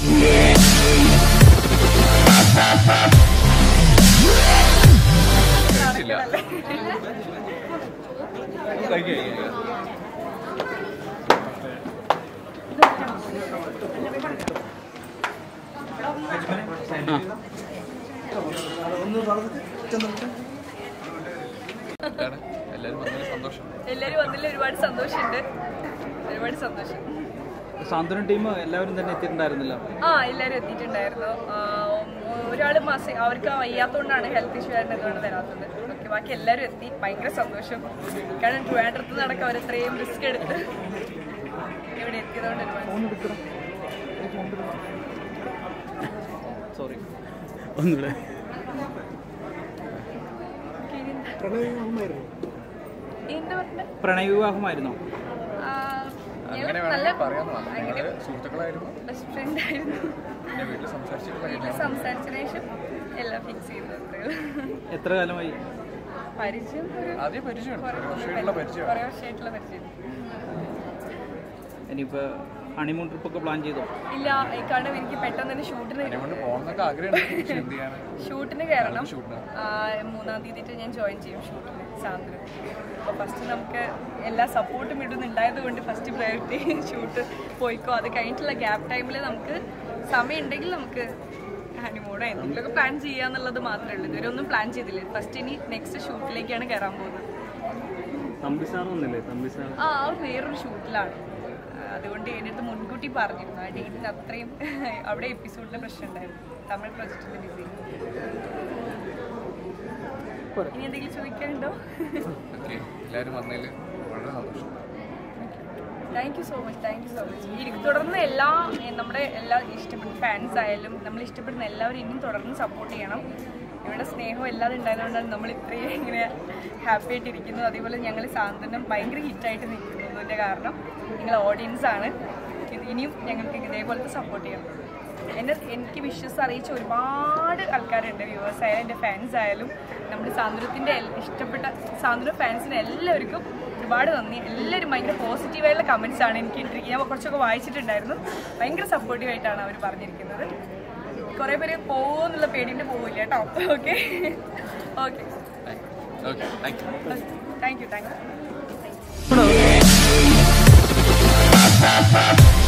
കഴിച്ചില്ല കഴിക്കാം കഴിക്കാം എന്താണ്? എല്ലാവരും വന്നതിൽ സന്തോഷം എല്ലാവരും വന്നതിൽ ഒരുപാട് സന്തോഷമുണ്ട് ഒരുപാട് സന്തോഷം സാന്ത്വന ടീം എല്ലാവരും തന്നെ എത്തിയിട്ടുണ്ടായിരുന്നില്ല ആ എല്ലാവരും എത്തിയിട്ടുണ്ടായിരുന്നു ഒരാൾ മാസം അവർക്ക് വയ്യാത്തതുകൊണ്ടാണ് ഹെൽത്ത് ഇഷ്യൂ ആയിട്ട് അതുകൊണ്ട് വരാത്തത് ഓക്കെ ബാക്കി എല്ലാവരും എത്തി ഭയങ്കര സന്തോഷം കാരണം ട്രിവാൻഡ്രത്ത് നടക്കാൻ അവർ ഇത്രയും റിസ്ക് എടുത്ത് ഇവിടെ എത്തിയതുകൊണ്ട് ഒരുപാട് സോറി ഒന്നുകൂടെ എന്താ പറഞ്ഞത് പ്രണയ വിവാഹമായിരുന്നോ ആ, അങ്ങനെ ഞങ്ങൾ വേണമെങ്കിൽ നല്ല പറയാന്ന് അങ്ങനെ ഞങ്ങള് സുഹൃത്തുക്കളായിരുന്നു ബെസ്റ്റ് ഫ്രണ്ട് ആയിരുന്നു പിന്നെ വീട്ടിൽ സംസാരിച്ചിട്ടുള്ള വീട്ടിൽ സംസാരിച്ചതിന് ശേഷം എല്ലാം ഫിക്സ് ചെയ്തു അത്രേ ഉള്ളൂ. എത്ര കാലമായി പരിചയം ഒരു ആദ്യം പരിചയമാണ് ഒരു വർഷമായിട്ടുള്ള പരിചയമാണ് കുറേ വർഷമായിട്ടുള്ള പരിചയം ഇനിയിപ്പോൾ ഹണിമൂൺ ട്രിപ്പൊക്കെ പ്ലാൻ ചെയ്തോ ഇല്ല ഈ കാരണം എനിക്ക് പെട്ടെന്ന് തന്നെ ഷൂട്ടിന് അതിനെ കൊണ്ട് പോകണമെന്നൊക്കെ ആഗ്രഹമുണ്ട് പക്ഷെ എന്ത് ചെയ്യാൻ ഷൂട്ടിന് കയറണം ഷൂട്ടിന് ആ, മൂന്നാം തീയതി ഞാൻ ജോയിൻ ചെയ്യും ഷൂട്ടിന് സാന്ദ്ര അപ്പോൾ ഫസ്റ്റ് നമുക്ക് എല്ലാ സപ്പോർട്ടും ഇടുന്നുണ്ടായത് കൊണ്ട് ഫസ്റ്റ് പ്രയോറിറ്റി ഷൂട്ട് പോയിക്കോ അത് കഴിഞ്ഞിട്ടുള്ള ഗ്യാപ്പ് ടൈമിൽ നമുക്ക് സമയം ഉണ്ടെങ്കിൽ നമുക്ക് ഹണിമൂണോ എന്തെങ്കിലുമൊക്കെ പ്ലാൻ ചെയ്യാന്നുള്ളത് മാത്രമേ ഉള്ളൂ ഇതുവരെ ഒന്നും പ്ലാൻ ചെയ്തില്ല ഫസ്റ്റ് ഇനി നെക്സ്റ്റ് ഷൂട്ടിലേക്കാണ് കയറാൻ പോകുന്നത് തമ്പി സാർ വന്നില്ലേ തമ്പി സാർ ആ അത് വേറൊരു ഷൂട്ടിലാണ് ആ, അതുകൊണ്ട് എൻ്റെ അടുത്ത് മുൻകൂട്ടി പറഞ്ഞിരുന്നു ആ ഡേറ്റിന് അത്രയും അവിടെ എപ്പിസോഡിൻ്റെ പ്രശ്നം ഉണ്ടായിരുന്നു തമിഴ് പ്രൊജക്റ്റിൻ്റെ ബിസി ഇനി എന്തെങ്കിലും ചോദിക്കാനുണ്ടോ ഓക്കെ എല്ലാവരും വന്നതിൽ വളരെ സന്തോഷം thank you so much thank you so much എനിക്ക് തുടർന്ന് എല്ലാ ഏ, നമ്മുടെ എല്ലാ ഇഷ്ടപ്പെടുന്ന ഫാൻസ് ആയാലും നമ്മൾ ഇഷ്ടപ്പെടുന്ന എല്ലാവരും ഇനിയും തുടർന്ന് സപ്പോർട്ട് ചെയ്യണം ഇവിടെ സ്നേഹം എല്ലാവരും ഉണ്ടായതുകൊണ്ടാണ് നമ്മൾ ഇത്രയും ഇങ്ങനെ ഹാപ്പി ആയിട്ടിരിക്കുന്നത് അതേപോലെ ഞങ്ങൾ സാന്ത്വനം ഭയങ്കര ഹിറ്റായിട്ട് നിൽക്കുന്നതിൻ്റെ കാരണം നിങ്ങൾ ഓഡിയൻസ് ആണ് ഇത് ഇനിയും ഞങ്ങൾക്ക് ഇതേപോലത്തെ സപ്പോർട്ട് ചെയ്യണം എന്നെ എനിക്ക് വിശ്വസ് അറിയിച്ച ഒരുപാട് ആൾക്കാരുണ്ട് വ്യൂവേഴ്സ് ആയാലും എൻ്റെ ഫാൻസ് ആയാലും നമ്മുടെ സാന്ത്വനത്തിൻ്റെ ഇഷ്ടപ്പെട്ട സാന്ത്വന ഫാൻസിന് എല്ലാവർക്കും ഒരുപാട് നന്ദി എല്ലാവരും ഭയങ്കര പോസിറ്റീവായുള്ള കമൻസ് ആണ് എനിക്ക് ഇട്ടിരിക്കുന്നത് ഞാൻ കുറച്ചൊക്കെ വായിച്ചിട്ടുണ്ടായിരുന്നു ഭയങ്കര സപ്പോർട്ടീവ് ആയിട്ടാണ് അവർ പറഞ്ഞിരിക്കുന്നത് കുറേ പേര് പോകുമെന്നുള്ള പേടിൻ്റെ പോവില്ല കേട്ടോ okay okay okay thank you thank you thank U